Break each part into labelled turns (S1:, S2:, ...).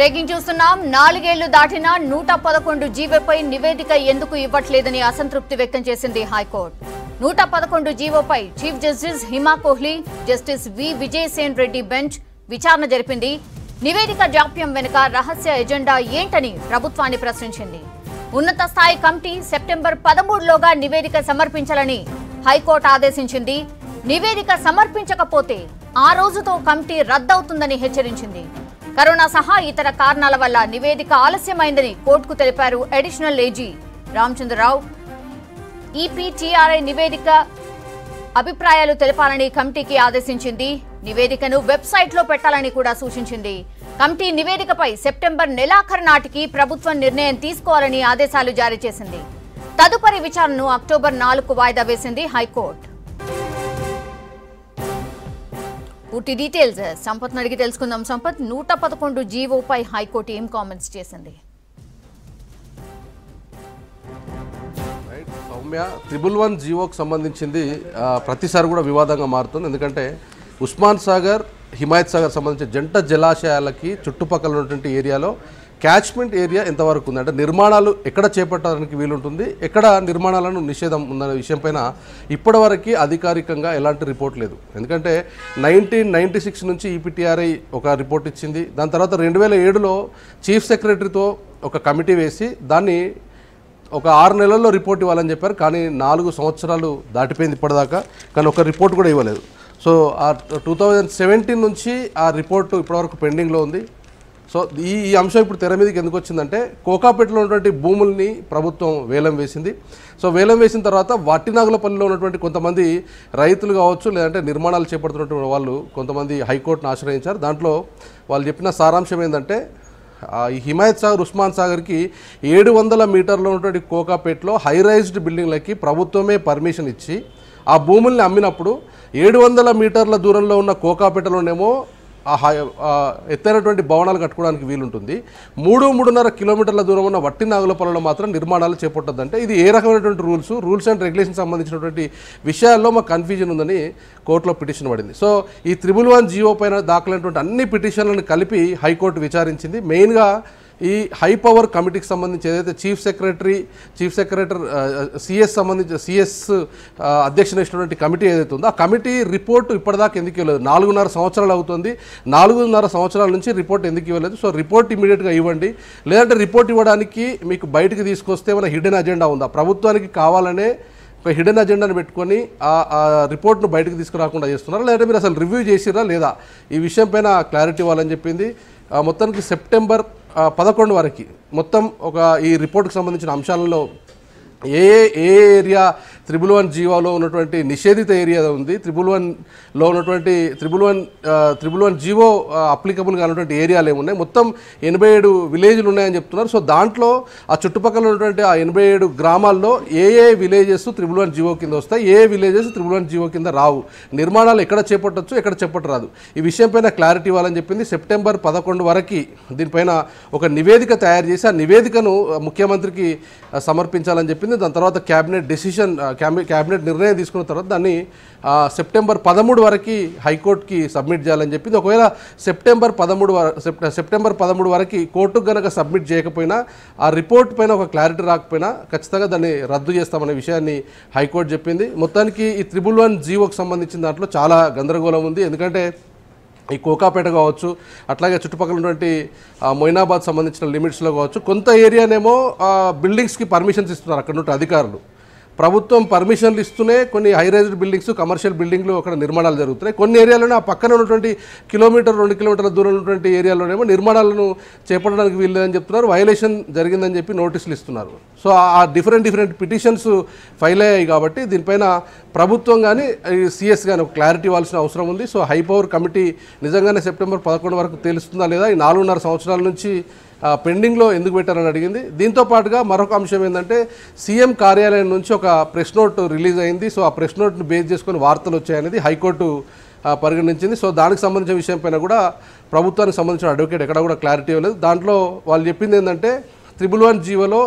S1: breaking చూస్తున్నాం నాలుగేళ్లు దాటినా నూట పదకొండు జీవోపై నివేదిక ఎందుకు ఇవ్వట్లేదని అసంతృప్తి వ్యక్తం చేసింది హైకోర్టు నూట పదకొండు జీవోపై chief justice Hima Kohli justice V Vijaysen Reddy bench విచారణ జరిపింది నివేదిక జాప్యం వెనుక రహస్య ఎజెండా ఏంటని ప్రభుత్వాన్ని ప్రశ్నించింది ఉన్నత స్థాయి కమిటీ సెప్టెంబర్ పదమూడులోగా నివేదిక సమర్పించాలని హైకోర్టు ఆదేశించింది నివేదిక సమర్పించకపోతే ఆ రోజుతో కమిటీ రద్దవుతుందని హెచ్చరించింది కరోనా సహా ఇతర కారణాల వల్ల నివేదిక ఆలస్యమైందని కోర్టుకు తెలిపారు అడిషనల్ ఏజీ రామచంద్రరావు ఈపీటీఆర్ఐ నివేదిక అభిప్రాయాలు తెలపాలని కమిటీకి ఆదేశించింది నివేదికను వెబ్సైట్లో పెట్టాలని కూడా సూచించింది కమిటీ నివేదికపై సెప్టెంబర్ నెలాఖరు నాటికి ప్రభుత్వం నిర్ణయం తీసుకోవాలని ఆదేశాలు జారీ చేసింది తదుపరి విచారణను అక్టోబర్ నాలుగు వాయిదా వేసింది హైకోర్టు పూర్తి డీటెయిల్స్ సంపత్ అడిగి తెలుసుకుందాం సంపత్ నూట పదకొండు జీవోపై హైకోర్టు ఏం కామెంట్స్ చేసింది
S2: రైట్ సౌమ్య త్రిబుల్ వన్ జీవోకి సంబంధించింది ఆ, ప్రతిసారి కూడా వివాదంగా మారుతుంది ఎందుకంటే ఉస్మాన్ సాగర్ హిమాయత్ సాగర్ సంబంధించిన జంట జలాశయాలకి చుట్టుపక్కల ఉన్నటువంటి ఏరియాలో క్యాచ్మెంట్ ఏరియా ఎంతవరకు ఉంది అంటే నిర్మాణాలు ఎక్కడ చేపట్టడానికి వీలుంటుంది ఎక్కడ నిర్మాణాలను నిషేధం ఉందనే విషయంపైన ఇప్పటివరకు అధికారికంగా ఎలాంటి రిపోర్ట్ లేదు ఎందుకంటే నైన్టీన్ నైంటీ సిక్స్ నుంచి ఈపీటీఆర్ఐ ఒక రిపోర్ట్ ఇచ్చింది దాని తర్వాత రెండు వేల ఏడులో చీఫ్ సెక్రటరీతో ఒక కమిటీ వేసి దాన్ని ఒక ఆరు నెలల్లో రిపోర్ట్ ఇవ్వాలని చెప్పారు కానీ నాలుగు సంవత్సరాలు దాటిపోయింది ఇప్పటిదాకా కానీ ఒక రిపోర్ట్ కూడా ఇవ్వలేదు సో ఆ టూ థౌజండ్ సెవెంటీన్ నుంచి ఆ రిపోర్టు ఇప్పటివరకు పెండింగ్లో ఉంది సో ఈ ఈ అంశం ఇప్పుడు తెర మీదకి ఎందుకు వచ్చిందంటే కోకాపేటలో ఉన్నటువంటి భూముల్ని ప్రభుత్వం వేలం వేసింది సో వేలం వేసిన తర్వాత వట్టినాగులపల్లిలో ఉన్నటువంటి కొంతమంది రైతులు కావచ్చు లేదంటే నిర్మాణాలు చేపడుతున్నటువంటి వాళ్ళు కొంతమంది హైకోర్టును ఆశ్రయించారు దాంట్లో వాళ్ళు చెప్పిన సారాంశం ఏంటంటే ఆ ఈ హిమాయత్ సాగర్ ఉస్మాన్ సాగర్కి ఏడు వందల మీటర్లో ఉన్నటువంటి కోకాపేటలో హై రైజ్డ్ బిల్డింగ్లకి ప్రభుత్వమే పర్మిషన్ ఇచ్చి ఆ భూముల్ని అమ్మినప్పుడు ఏడు వందల మీటర్ల దూరంలో ఉన్న కోకాపేటలోనేమో ఆ హై ఆ ఎత్తైనటువంటి భవనాలు కట్టుకోవడానికి వీలుంటుంది మూడు మూడున్నర కిలోమీటర్ల దూరం ఉన్న వట్టి నాగులపల్లిలో మాత్రం నిర్మాణాలు చేపట్టద్దంటే ఇది ఏ రకమైనటువంటి రూల్స్ రూల్స్ అండ్ రెగ్యులేషన్ సంబంధించినటువంటి విషయాల్లో మాకు కన్ఫ్యూజన్ ఉందని కోర్టులో పిటిషన్ పడింది సో ఈ త్రిబుల్ వన్ జియో పైన దాఖలైనటువంటి అన్ని పిటిషన్లను కలిపి హైకోర్టు విచారించింది మెయిన్గా ఈ హై పవర్ కమిటీకి సంబంధించి ఏదైతే chief secretary chief secretary CS సంబంధించి సిఎస్ అధ్యక్షుడు ఇచ్చినటువంటి కమిటీ ఏదైతే ఉందో ఆ కమిటీ రిపోర్ట్ ఇప్పటిదాకా ఎందుకు ఇవ్వలేదు నాలుగున్నర సంవత్సరాలు అవుతుంది నాలుగున్నర సంవత్సరాల నుంచి రిపోర్ట్ ఎందుకు ఇవ్వలేదు సో రిపోర్ట్ ఇమీడియట్గా ఇవ్వండి లేదంటే రిపోర్ట్ ఇవ్వడానికి మీకు బయటకు తీసుకొస్తే మన హిడెన్ అజెండా ఉందా ప్రభుత్వానికి కావాలనే ఒక హిడెన్ అజెండాను పెట్టుకొని ఆ ఆ రిపోర్ట్ను బయటకు తీసుకురాకుండా చేస్తున్నారా లేదంటే మీరు అసలు రివ్యూ చేసిరా లేదా ఈ విషయం పైన క్లారిటీ ఇవ్వాలని చెప్పింది ఆ, మొత్తానికి సెప్టెంబర్ ఆ, పదకొండు వరకు మొత్తం ఒక ఈ రిపోర్ట్కి సంబంధించిన అంశాలలో ఏ ఏ ఏరియా త్రిబుల్ వన్ జీవోలో ఉన్నటువంటి నిషేధిత ఏరియా ఉంది త్రిబుల్ వన్లో ఉన్నటువంటి triple one triple one GO applicable కానటువంటి ఏరియాలు ఏమున్నాయి మొత్తం ఎనభై ఏడు విలేజ్లు ఉన్నాయని చెప్తున్నారు సో దాంట్లో ఆ చుట్టుపక్కల ఉన్నటువంటి ఆ ఎనభై ఏడు గ్రామాల్లో ఏ ఏ విలేజెస్ త్రిబుల్ వన్ జీవో కింద వస్తాయి ఏ విలేజెస్ త్రిబుల్ వన్ జీవో కింద రావు నిర్మాణాలు ఎక్కడ చేపట్టొచ్చు ఎక్కడ చేపట్టరాదు ఈ విషయం పైన క్లారిటీ ఇవ్వాలని చెప్పింది సెప్టెంబర్ పదకొండు వరకు దీనిపైన ఒక నివేదిక తయారు చేసి ఆ నివేదికను ఆ, ముఖ్యమంత్రికి ఆ, సమర్పించాలని చెప్పింది దాని తర్వాత క్యాబినెట్ డెసిషన్ క్యాబినెట్ నిర్ణయం తీసుకున్న తర్వాత దాన్ని ఆ, సెప్టెంబర్ పదమూడు వరకు హైకోర్టుకి సబ్మిట్ చేయాలని చెప్పింది ఒకవేళ సెప్టెంబర్ పదమూడు వర- సెప్ట- సెప్టెంబర్ పదమూడు వరకు కోర్టుకు గనక సబ్మిట్ చేయకపోయినా ఆ రిపోర్ట్ పైన ఒక క్లారిటీ రాకపోయినా ఖచ్చితంగా దాన్ని రద్దు చేస్తామనే విషయాన్ని హైకోర్టు చెప్పింది మొత్తానికి ఈ త్రిబుల్ వన్ జీవోకి సంబంధించిన దాంట్లో చాలా గందరగోళం ఉంది ఎందుకంటే ఈ కోకాపేట కావచ్చు అట్లాగే చుట్టుపక్కల ఉన్నటువంటి ఆ, మొయినాబాద్ సంబంధించిన లిమిట్స్లో కావచ్చు కొంత ఏరియానేమో ఆ, బిల్డింగ్స్కి పర్మిషన్స్ ఇస్తున్నారు అక్కడ ఉన్నటువంటి అధికారులు ప్రభుత్వం పర్మిషన్లు ఇస్తూనే కొన్ని హై రైజ్డ్ బిల్డింగ్స్ కమర్షియల్ బిల్డింగ్లు అక్కడ నిర్మాణాలు జరుగుతున్నాయి కొన్ని ఏరియాలోనే ఆ పక్కన ఉన్నటువంటి కిలోమీటర్ రెండు కిలోమీటర్ల దూరం ఉన్నటువంటి ఏరియాలోనేమో నిర్మాణాలను చేపట్టడానికి వీల్లేదని చెప్తున్నారు వైలేషన్ జరిగిందని చెప్పి నోటీసులు ఇస్తున్నారు సో ఆ డిఫరెంట్ డిఫరెంట్ పిటిషన్స్ ఫైల్ అయ్యాయి కాబట్టి దీనిపైన ప్రభుత్వం కానీ సిఎస్ కానీ ఒక క్లారిటీ ఇవ్వాల్సిన అవసరం ఉంది సో హై పవర్ కమిటీ నిజంగానే సెప్టెంబర్ పదకొండు వరకు తెలుస్తుందా లేదా ఈ నాలుగున్నర సంవత్సరాల నుంచి ఆ, పెండింగ్లో ఎందుకు పెట్టారని అడిగింది దీంతో పాటుగా మరొక అంశం ఏంటంటే సీఎం కార్యాలయం నుంచి ఒక ప్రెస్ నోట్ రిలీజ్ అయింది సో ఆ ప్రెస్ నోట్ను బేస్ చేసుకొని వార్తలు వచ్చాయనేది హైకోర్టు ఆ, పరిగణించింది సో దానికి సంబంధించిన విషయం పైన కూడా ప్రభుత్వానికి సంబంధించిన అడ్వకేట్ ఎక్కడ కూడా క్లారిటీ ఇవ్వలేదు దాంట్లో వాళ్ళు చెప్పింది ఏంటంటే త్రిబుల్ వన్ జీవోలో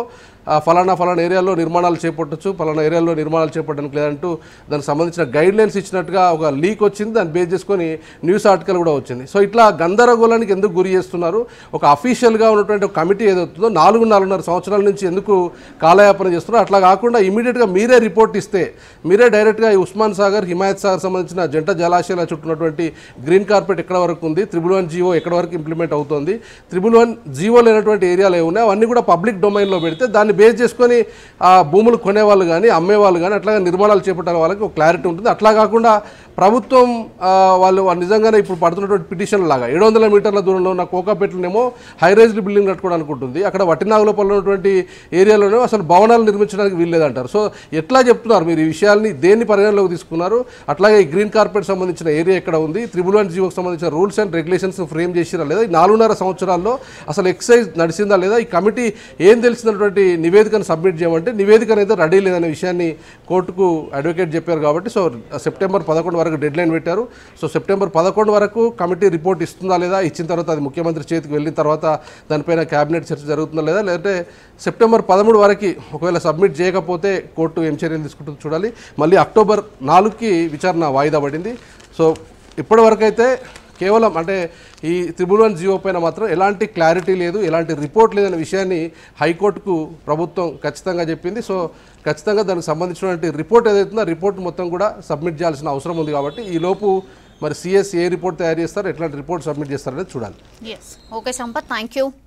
S2: ఆ, ఫలానా ఫలానా ఏరియాలో నిర్మాణాలు చేపట్టచ్చు ఫలానా ఏరియాలో నిర్మాణాలు చేపట్టడానికి లేదంటూ దానికి సంబంధించిన గైడ్ లైన్స్ ఇచ్చినట్టుగా ఒక లీక్ వచ్చింది దాన్ని బేస్ చేసుకొని న్యూస్ ఆర్టికల్ కూడా వచ్చింది సో ఇట్లా గందరగోళానికి ఎందుకు గురి చేస్తున్నారు ఒక అఫీషియల్గా ఉన్నటువంటి ఒక కమిటీ ఏదవుతుందో నాలుగు నాలుగున్నర సంవత్సరాల నుంచి ఎందుకు కాలయాపన చేస్తున్నారు అట్లా కాకుండా ఇమీడియట్గా మీరే రిపోర్ట్ ఇస్తే మీరే డైరెక్ట్గా ఈ ఉస్మాన్ సాగర్ హిమాయత్ సాగర్ సంబంధించిన జంట జలాశయాల చుట్టూ ఉన్నటువంటి గ్రీన్ కార్పెట్ ఎక్కడ వరకు ఉంది త్రిబుల్ వన్ జీవో ఎక్కడ వరకు ఇంప్లిమెంట్ అవుతుంది త్రిబుల్ వన్ జీవో లేనటువంటి ఏరియాలు ఏమి ఉన్నాయి అవన్నీ కూడా పబ్లిక్ డొమైన్లో పెడితే దాన్ని బేస్ చేసుకొని ఆ భూములు కొనేవాళ్ళు కానీ అమ్మేవాళ్ళు కానీ అట్లాగే నిర్మాణాలు చేపట్టే వాళ్ళకి ఒక క్లారిటీ ఉంటుంది అట్లా కాకుండా ప్రభుత్వం ఆ, వాళ్ళు నిజంగానే ఇప్పుడు పడుతున్నటువంటి పిటిషన్ లాగా ఏడు వందల మీటర్ల దూరంలో ఉన్న కోకాపేటలోనేమో హై రైజ్డ్ బిల్డింగ్ కట్టుకోవడానికి అనుకుంటుంది అక్కడ వట్టినాగులపల్లి ఉన్నటువంటి ఏరియాలోనే అసలు భవనాలు నిర్మించడానికి వీల్లేదంటారు సో ఎట్లా చెప్తున్నారు మీరు ఈ విషయాల్ని దేన్ని పరిగణలోకి తీసుకున్నారు అట్లాగే ఈ గ్రీన్ కార్పెట్ సంబంధించిన ఏరియా ఎక్కడ ఉంది త్రిబుల్ వన్ జీవోకి సంబంధించిన రూల్స్ అండ్ రెగ్యులేషన్స్ ఫ్రేమ్ చేసిరా లేదా ఈ నాలుగున్నర సంవత్సరాల్లో అసలు ఎక్సైజ్ నడిచిందా లేదా ఈ కమిటీ ఏం తెలిసినటువంటి నివేదికను సబ్మిట్ చేయమంటే నివేదిక అనేది రెడీ లేదనే విషయాన్ని కోర్టుకు అడ్వకేట్ చెప్పారు కాబట్టి సో సెప్టెంబర్ పదకొండు వరకు డెడ్ లైన్ పెట్టారు సో సెప్టెంబర్ పదకొండు వరకు కమిటీ రిపోర్ట్ ఇస్తుందా లేదా ఇచ్చిన తర్వాత అది ముఖ్యమంత్రి చేతికి వెళ్ళిన తర్వాత దానిపైన క్యాబినెట్ చర్చ జరుగుతుందా లేదా లేదంటే సెప్టెంబర్ పదమూడు వరకు ఒకవేళ సబ్మిట్ చేయకపోతే కోర్టు ఏం చర్యలు తీసుకుంటుందో చూడాలి మళ్ళీ అక్టోబర్ నాలుగుకి విచారణ వాయిదా పడింది సో ఇప్పటివరకు అయితే కేవలం అంటే ఈ త్రిబుల్ వన్ జీవో పైన మాత్రం ఎలాంటి క్లారిటీ లేదు ఎలాంటి రిపోర్ట్ లేదనే విషయాన్ని హైకోర్టుకు ప్రభుత్వం ఖచ్చితంగా చెప్పింది సో ఖచ్చితంగా దానికి సంబంధించినటువంటి రిపోర్ట్ ఏదైతుందో ఆ రిపోర్ట్ మొత్తం కూడా సబ్మిట్ చేయాల్సిన అవసరం ఉంది కాబట్టి ఈ లోపు మరి సిఎస్ ఏ రిపోర్ట్ తయారు చేస్తారు ఎట్లాంటి రిపోర్ట్ సబ్మిట్ చేస్తారనేది చూడాలి
S1: yes okay Sampath thank you